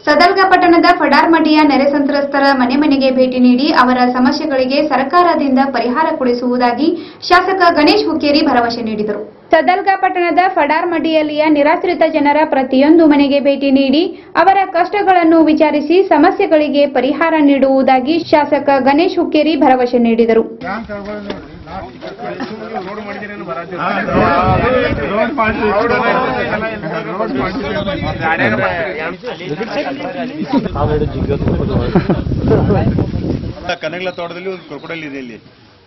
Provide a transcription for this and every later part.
ಸದಲ್ಗ ಪಟ್ಟಣದ ಫಡಾರ್ಮಡಿಯ ನೆರೆ ಸಂತ್ರಸ್ತರ ಮನೆ ಮನೆಗೆ ಭೇಟಿ ನೀಡಿ ಅವರ ಸಮಸ್ಯೆಗಳಿಗೆ ಸರ್ಕಾರದಿಂದ ಪರಿಹಾರ ಕೊಡಿಸುವುದಾಗಿ ಶಾಸಕ ಗಣೇಶ್ ಹುಕ್ಕೇರಿ ಭರವಸೆ ನೀಡಿದರು ಸದಲ್ಗ ಪಟ್ಟಣದ ಫಡಾರ್ಮಡಿಯಲ್ಲಿಯ ನಿರಾಶ್ರಿತ ಜನರ ಪ್ರತಿಯೊಂದು ಮನೆಗೆ ಭೇಟಿ ನೀಡಿ ಅವರ ಕಷ್ಟಗಳನ್ನು ವಿಚಾರಿಸಿ ಸಮಸ್ಯೆಗಳಿಗೆ ಪರಿಹಾರ ನೀಡುವುದಾಗಿ ಶಾಸಕ ಗಣೇಶ್ ಹುಕ್ಕೇರಿ ಭರವಸೆ ನೀಡಿದರು ಕನಗಲ ತೋಟದಲ್ಲಿ ಒಂದು ಕ್ರೊಕೊಡೈಲ್ ಇದೆ ಇಲ್ಲಿ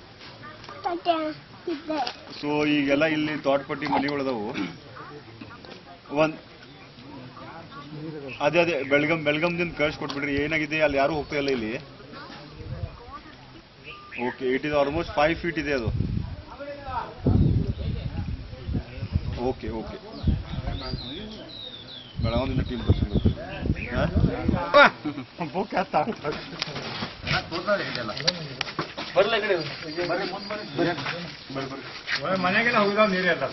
ಸೊ ಈಗೆಲ್ಲ ಇಲ್ಲಿ ತೋಟಪಟ್ಟಿ ಮನೆಗಳದಾವು ಒಂದ್ ಅದೇ ಅದೇ ಬೆಳಗಂ ಬೆಳಗಂದಿಂದ ಕಳ್ಸಿಕೊಟ್ಬಿಡ್ರಿ ಏನಾಗಿದೆ ಅಲ್ಲಿ ಯಾರು ಹೋಗ್ತಾ ಇಲ್ಲ ಇಲ್ಲಿ okay it is almost five feet ಇದೆ ಅದು ಓಕೆ ಓಕೆ ಬೆಳಗಾವಿಂದ ಟೀಮ್ ಮನೆಗೆಲ್ಲ ಹೋಗಿದಾವ್ ನೀರೇ ಅಲ್ಲ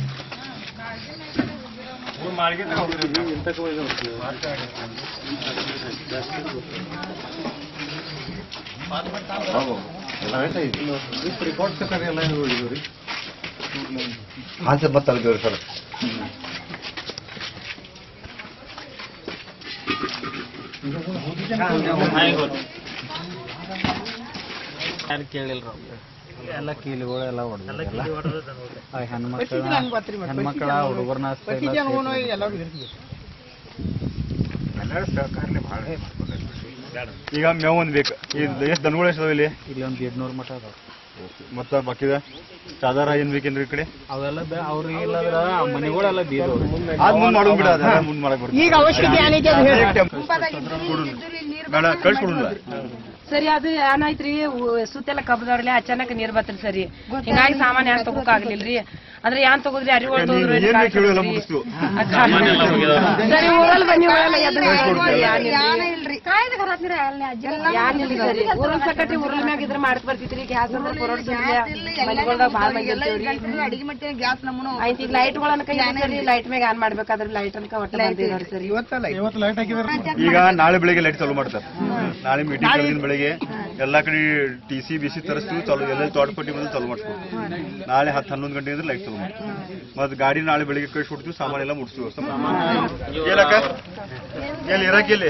ಮಾಳಿಗೆ ಹಾಂ ಸರ್ ಮತ್ತೆ ತಲುಪಿವ್ರಿ ಸರ್ ಯಾರು ಕೇಳಿಲ್ರ ಎಲ್ಲ ಕೀಲಿಗಳು ಎಲ್ಲ ಹೊಡೆದಿಲ್ಲ ಹೆಣ್ಮಕ್ಳ ಹೆಣ್ಮಕ್ಳ ಹುಡುಗರ್ನ ಈಗ ಮೇವ್ ಒಂದ್ ಬೇಕು ಎಷ್ಟು ದನಗಳು ಎಷ್ಟು ಇಲ್ಲಿ ಇಲ್ಲಿ ಒಂದು ಎರಡ್ನೂರು ಮಠ ಅದಾವ ಮತ್ತ ಬಾಕಿದ ಚಾದಾರ ಏನ್ ಬೇಕೇನ್ರಿ ಈ ಕಡೆ ಅವೆಲ್ಲ ಬೇ ಅವ್ರಿಗೆ ಇಲ್ಲದ್ರ ಮನೆಗಳೆಲ್ಲ ಬೀದವ್ರು ಅದ್ ಮುಂದ್ ಮಾಡೋದ್ ಬಿಡ ಅದೆಲ್ಲ ಮುಂದ್ ಮಾಡಕ್ ಬರ್ತದೆ ಈಗ ಅವಶ್ಯಕತೆ ಏನೈತೆ ಅದು ಹೇಳಿ ಬೇಡ ಕಳ್ಸ್ಕೊಡುಲ್ಲ ಸರಿ ಅದು ಏನಾಯ್ತ್ರಿ ಉ- ಸುತ್ತೆಲ್ಲ ಕಬ್ಬದವ್ರಲ್ಲ ಅಚಾನಕ್ ನೀರ್ ಬತ್ರಿ ಸರಿ ಹಿಂಗಾಗಿ ಸಾಮಾನ್ಯ ಯಾನ್ ತಗೋಕ್ ಆಗ್ಲಿಲ್ರಿ ಅಂದ್ರೆ ಯಾನ್ ತಗೋದ್ರಿ ಅರಿಗಳು ತಗೋದ್ರಿ ನೀವ್ ಏನ್ ಬೇಕು ಹೇಳು ಎಲ್ಲ ಮುಗಿಸ್ತು ಸರಿ ಊರಲ್ಲಿ ಬನ್ನಿ ಊರಲ್ಲ ಎದ್ದು ಯಾನಿಲ್ರಿ ಸರಿ ಊರಲ್ ಸಕಟ್ರಿ ಊರಲ್ ಮ್ಯಾಗ ಇದ್ರ ಮಾಡಕ್ ಬರ್ತಿತ್ರಿ ಗ್ಯಾಸ್ ಅಂದ್ರೆ ಕೊರೋಡ್ಸಿಲ್ಲ ಮನೆಗಳ್ದಾಗ ಭಾಳ ಮಂದಿ ಇರ್ತೀವ್ರಿ ಆಯ್ತು ಈಗ ಲೈಟ್ಗಳನ್ನ ಕೈ ಸರಿ ಲೈಟ್ ಮ್ಯಾಗ ಆನ್ ಮಾಡ್ಬೇಕಾದ್ರೆ ಲೈಟ್ ಅನ್ಕ ಒಟ್ಟ ಬಂದಿದ್ದಾರೆ ಸರಿ ಈಗ ನಾಳೆ ಬೆಳಿಗ್ಗೆ ಲೈಟ್ ಚಾಲು ಮಾಡ್ತಾರೆ ನಾಳೆ ಮೀಟಿಂಗ್ ಕಳೆದಿನ ಬೆಳಿಗ್ಗೆ ಎಲ್ಲಾ ಕಡೆ ಟಿ ಸಿ ಬಿ ಸಿ ತರಿಸ್ತೀವಿ ಚಾಲು ಎಲ್ಲ ತೋಟಪಟ್ಟಿ ಬಂದು ಚಾಲು ಮಾಡ್ಸ್ಕೊಡ್ತೀವಿ ನಾಳೆ ಹತ್ತು ಹನ್ನೊಂದು ಗಂಟೆ ಅಂದ್ರೆ ಲೈಟ್ ಚಾಲು ಮಾಡ್ತೀವಿ ಮತ್ತೆ ಗಾಡಿ ನಾಳೆ ಬೆಳಿಗ್ಗೆ ಕಳಿಸ್ಕೊಡ್ತೀವಿ ಸಾಮಾನು ಎಲ್ಲ ಮುಟ್ಸ್ತೀವಿ ವ್ಯವಸ್ಥೆ ಮಾಡ್ತೀವಿ. ಏನಕ್ಕ ಎಲ್ಲಿ ಇರಕ್ಕೆ ಎಲ್ಲಿ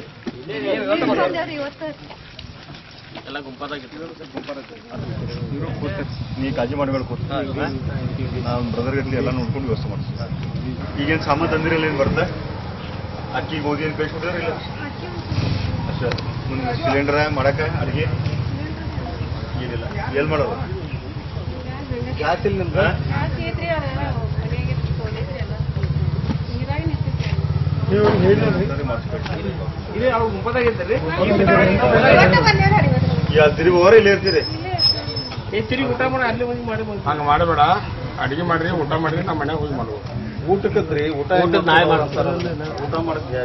ನೀ ಕಾಳಜಿ ಮಾಡಬೇಡ ಕೂತ್ ನಾವು ಬ್ರದರ್ ಗಟ್ಲಿ ಎಲ್ಲ ನೋಡ್ಕೊಂಡು ವ್ಯವಸ್ಥೆ ಮಾಡ್ತೀವಿ ಈಗೇನು ಸಾಮಾನು ತಂದಿರಲ್ಲ ಏನು ಬರ್ತಾ ಅಕ್ಕಿ ಗೋಧಿ ಏನು ಕಳಿಸ್ಕೊಟ್ಟಿದ್ರೆ ಇಲ್ಲ ಅಷ್ಟೇ ಮುಂದೆ ಸಿಲಿಂಡರ್ ಮಾಡಕ ಅಡಿಗೆ ಏನಿಲ್ಲ ಎಲ್ಲಿ ಮಾಡೋದು ಗ್ಯಾಸ್ ಇಲ್ಲ ಹಾ? ಸರಿ, ಮಾಡ್ಸ್ಕೊಡಿ. ಈ ಅಲ್ಲಿ ತಿರುಗಿ ಹೋಗ್ರೆ ಇಲ್ಲೇ ಇರ್ತೀರಿ ಹಂಗ ಮಾಡಬೇಡ ಅಡಿಗೆ ಮಾಡ್ರಿ ಊಟ ಮಾಡ್ರಿ ನಮ್ಮ ಮನ್ಯಾಗ ಹೋಗಿ ಮಾಡುವ ಊಟಕ್ಕದ್ರಿ ಊಟ ನಾಯಿ ಮಾಡ್ತಾರ ಊಟ ಮಾಡಿದ್ಯಾ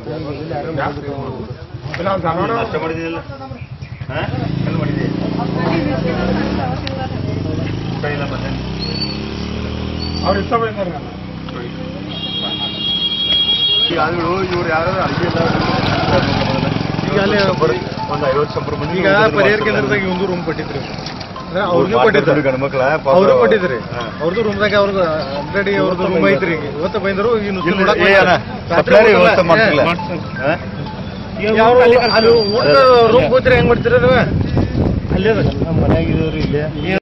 ಇಲ್ಲ ಒಂದ್ ಸಣ್ಣ ನಾಷ್ಟ ಮಾಡಿದ್ಯಲ್ಲ ಹಾ ಎಲ್ಲಿ ಮಾಡಿದ್ಯಾ ಊಟ ಇಲ್ಲ ಮತ್ತೆ ಅವ್ರ ಇಷ್ಟ ಬಂದಾರ ಈಗ ಆದ್ರೂ ಇವ್ರು ಯಾರು ಅಡಿಗೆ ಎಲ್ಲ ಈಗ ಅಲ್ಲಿ ಒಂದು ಐವತ್ತು ಸಾವಿರ ಮಂದಿ ಈಗ ಪರಿಹಾರ ಕೇಂದ್ರದಾಗ ಒಂದು ರೂಮ್ ಕೊಟ್ಟಿದ್ರಿ ಅಂದ್ರೆ ಅವ್ರಿಗೂ ಕೊಟ್ಟಿದ್ರು ಕೊಟ್ಟಿದ್ರು ಗಂಡ್ಮಕ್ಳ ಅವ್ರು ಕೊಟ್ಟಿದ್ರಿ ಹಾ. ಅವ್ರದ್ದು ರೂಮ್ದಾಗ ಅವ್ರದ್ದು ಆಲ್ರೆಡಿ ಅವ್ರದ್ದು ರೂಮ್ ಐತ್ರಿ ಈಗ ಇವತ್ತು ಬಂದ್ರು ಇನ್ನು ಇಲ್ಲಿ ನೋಡಕ್ ಏ ಅಣ್ಣ, ರಾತ್ರಿ ಸಪ್ಲೈ ಹೋಗಲ್ಲ. ವ್ಯವಸ್ಥೆ ಮಾಡ್ತಿಲ್ಲ ಮಾಡ್ಸ್ತೀನಿ. ಹಾ? ಯಾವ್ರು ಅಲ್ಲಿ ಊಟದ ರೂಮ್ ಕೂತ್ರಿ ಹೆಂಗ್ ಮಾಡ್ತೀರ ನೀವು ಅಲ್ಲೇ ಅದ.